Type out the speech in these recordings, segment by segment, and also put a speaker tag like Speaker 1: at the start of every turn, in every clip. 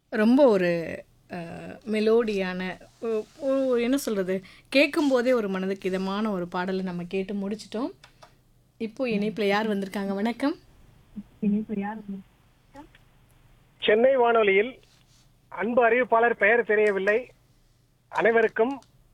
Speaker 1: ரொம்ப ஒரு மெலோடியான என்ன சொல்கிறது கேட்கும்போதே ஒரு மனதுக்கு இதமான ஒரு பாடலை நம்ம கேட்டு முடிச்சிட்டோம் இப்போ இணைப்பில் யார் வந்திருக்காங்க வணக்கம்
Speaker 2: சென்னை வானொலியில் அன்பு அறிவிப்பாளர் பெயர் தெரியவில்லை அனைவருக்கும்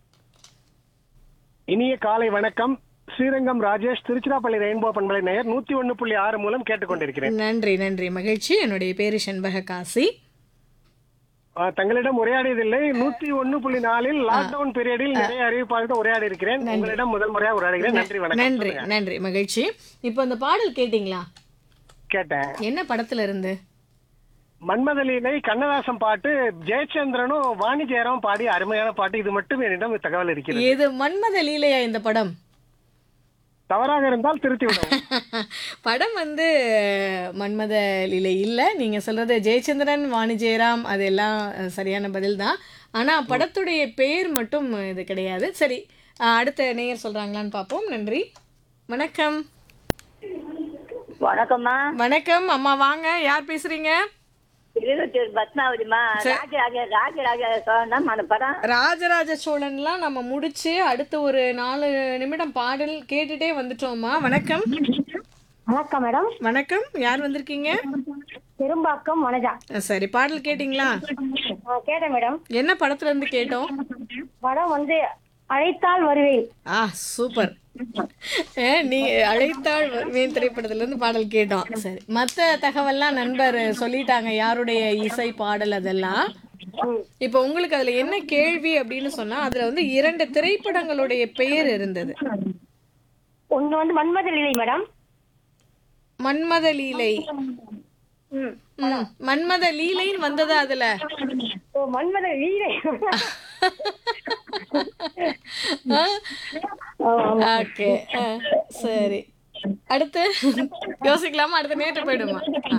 Speaker 2: இனிய காலை வணக்கம் ஸ்ரீரங்கம் ராஜேஷ் திருச்சிராப்பள்ளி ரெயின்போ பண்பலை நேயர் நூத்தி ஒன்னு புள்ளி ஆறு மூலம் கேட்டுக்கொண்டிருக்கிறேன்
Speaker 1: நன்றி நன்றி மகிழ்ச்சி என்னுடைய பேரு செண்பக காசி
Speaker 2: ஆ, தங்களிடம் உரையாடியதில்லை நூத்தி ஒன்னு புள்ளி நாலில் லாக்டவுன் பீரியடில் நிறைய அறிவிப்பாளர்கள் உரையாடி இருக்கிறேன் உங்களிடம் முதல் முறையாக உரையாடுகிறேன் நன்றி வணக்கம்
Speaker 1: நன்றி நன்றி மகிழ்ச்சி இப்போ அந்த பாடல் கேட்டிங்களா
Speaker 2: கேட்டேன்
Speaker 1: என்ன படத்துல இருந்து
Speaker 2: மன்மதலீலை கண்ணதாசன் பாட்டு ஜெயச்சந்திரனும் வாணி ஜெயராம் பாடிய அருமையான பாட்டு இது மட்டும் என்னிடம் தகவல் இருக்கிறது
Speaker 1: இது மன்மத லீலையா இந்த படம்
Speaker 2: தவறாக இருந்தால் திருத்தி விடவும்
Speaker 1: படம் வந்து மன்மத லீலை இல்லை நீங்கள் சொல்கிறது ஜெயச்சந்திரன் வாணி ஜெயராம் அது எல்லாம் அஹ், சரியான பதில் தான் ஆனால் படத்துடைய பேர் மட்டும் இது கிடையாது சரி அஹ், அடுத்த நேயர் சொல்கிறாங்களான்னு பார்ப்போம் நன்றி வணக்கம்
Speaker 3: வணக்கம்மா
Speaker 1: வணக்கம் அம்மா வாங்க யார் பேசுகிறீங்க
Speaker 3: திருவத்தூர் பத்மாவதிமா ராஜராஜ ராஜராஜ சோழன் அந்த படம்
Speaker 1: ராஜராஜ சோழன்லாம் நம்ம முடிச்சு அடுத்த ஒரு நாலு நிமிடம் பாடல் கேட்டுட்டே வந்துட்டோம்மா வணக்கம்
Speaker 4: வணக்கம் மேடம்
Speaker 1: வணக்கம் யார் வந்திருக்கீங்க
Speaker 4: பெரும்பாக்கம் வனஜா
Speaker 1: அஹ், சரி பாடல் கேட்டிங்களா
Speaker 4: ஆ, கேட்டேன் மேடம்
Speaker 1: என்ன படத்துல இருந்து கேட்டோம்
Speaker 4: படம் வந்து அழைத்தால் வருவேன்
Speaker 1: ஆ சூப்பர் ஏ, நீ அழைத்தாள் வருவேன் திரைப்படத்துல இருந்து பாடல் கேட்டோம் சரி மற்ற தகவல்லாம் நண்பர் சொல்லிட்டாங்க யாருடைய இசை பாடல் அதெல்லாம் இப்போ உங்களுக்கு அதுல என்ன கேள்வி அப்படின்னு சொன்னா அதுல வந்து இரண்டு திரைப்படங்களுடைய பெயர் இருந்தது
Speaker 4: ஒண்ணு வந்து மன்மத லீலை மேடம்
Speaker 1: மன்மத லீலை
Speaker 4: ம்
Speaker 1: ம், மன்மத லீலைன்னு வந்ததா அதுல
Speaker 4: ஓ மன்மத லீலை
Speaker 1: ஓகே சரி அடுத்து யோசிக்கலாமா அடுத்து நேற்று போயிடுமா ஆ.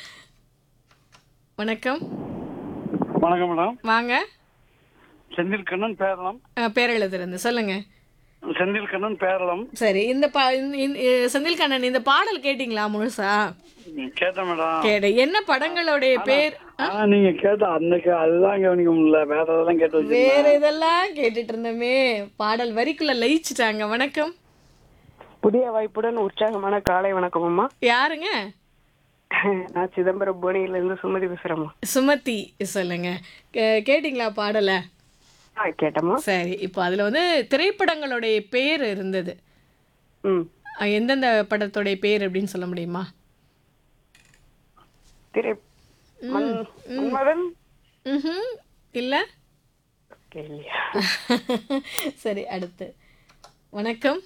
Speaker 1: வணக்கம்
Speaker 5: வணக்கம் மேடம்
Speaker 1: வாங்க
Speaker 5: செந்தில் கண்ணன் பேரளம்
Speaker 1: அஹ், பேரெழுதிருந்து சொல்லுங்க
Speaker 5: செந்தில் கண்ணன் பேரளம்
Speaker 1: சரி இந்த பா இந்த- இந்த- செந்தில் கண்ணன் இந்த பாடல் கேட்டிங்களா முழுசா
Speaker 5: கேட்டேன் மேடம்
Speaker 1: கேடு என்ன படங்களுடைய பேர்
Speaker 5: ஆனா நீங்க கேட்ட அன்னைக்கு அதுதான் கவனிக்க முடியல வேற அதெல்லாம் கேட்டு வச்சு
Speaker 1: வேற இதெல்லாம் கேட்டுட்டு இருந்தோமே பாடல் வரிக்குள்ள லயிச்சிட்டாங்க வணக்கம்
Speaker 6: புதிய வாய்ப்புடன் உற்சாகமான காலை வணக்கம் அம்மா
Speaker 1: யாருங்க
Speaker 6: நான் சிதம்பரம் புவனையில இருந்து சுமதி பேசுறேம்மா
Speaker 1: சுமதி சொல்லுங்க கே- கேட்டிங்களா பாடலை
Speaker 6: ஆ கேட்டம்மா
Speaker 1: சரி இப்போ அதுல வந்து திரைப்படங்களுடைய பேர் இருந்தது
Speaker 6: ம்
Speaker 1: அஹ், எந்தெந்த படத்துடைய பேர் அப்படின்னு சொல்ல முடியுமா
Speaker 6: திரை மன்- மன்மதன்
Speaker 1: ம் இல்லை
Speaker 6: கேள்வியா
Speaker 1: சரி அடுத்து வணக்கம்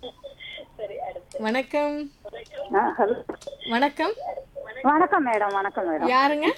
Speaker 1: வணக்கம் வணக்கம்
Speaker 3: வணக்கம் மேடம் வணக்கம் மேடம்
Speaker 1: யாருங்க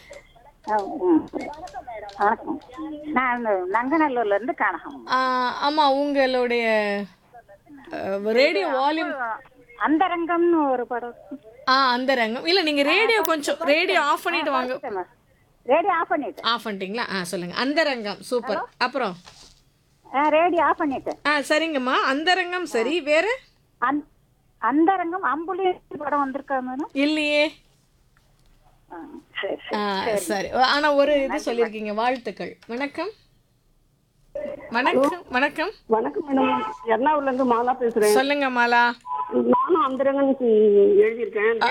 Speaker 3: வணக்கம் நான் இந்த நங்கநல்லூர்ல இருந்து கனகம்
Speaker 1: ஆ, ஆமா உங்களுடைய ரேடியோ வால்யூம்
Speaker 3: அந்தரங்கம்னு ஒரு படம்
Speaker 1: ஆ அந்த ரங்கம் இல்லை நீங்க ரேடியோ கொஞ்சம் ரேடியோ ஆஃப் பண்ணிட்டு வாங்க
Speaker 3: ரேடியோ ஆஃப் பண்ணிட்டு
Speaker 1: ஆஃப் பண்ணிட்டீங்களா ஆ சொல்லுங்க அந்த ரங்கம் சூப்பர் அப்புறம்
Speaker 3: ரேடியோ ஆஃப் பண்ணிட்டு
Speaker 1: ஆ சரிங்கம்மா அந்த ரங்கம் சரி வேற
Speaker 3: அந் அந்தரங்கம் அம்புலி படம் வந்திருக்கா மேடம்
Speaker 1: இல்லையே
Speaker 3: ஆ, சரி சரி
Speaker 1: ஆ, சரி ஆனா ஒரு இது சொல்லியிருக்கீங்க வாழ்த்துக்கள் வணக்கம் வணக்கம் வணக்கம்
Speaker 6: வணக்கம் மேடம் எர்ணாகுளம்ல இருந்து மாலா பேசுறேன்
Speaker 1: சொல்லுங்க மாலா
Speaker 6: நானும் அந்தரங்கன் எழுதியிருக்கேன்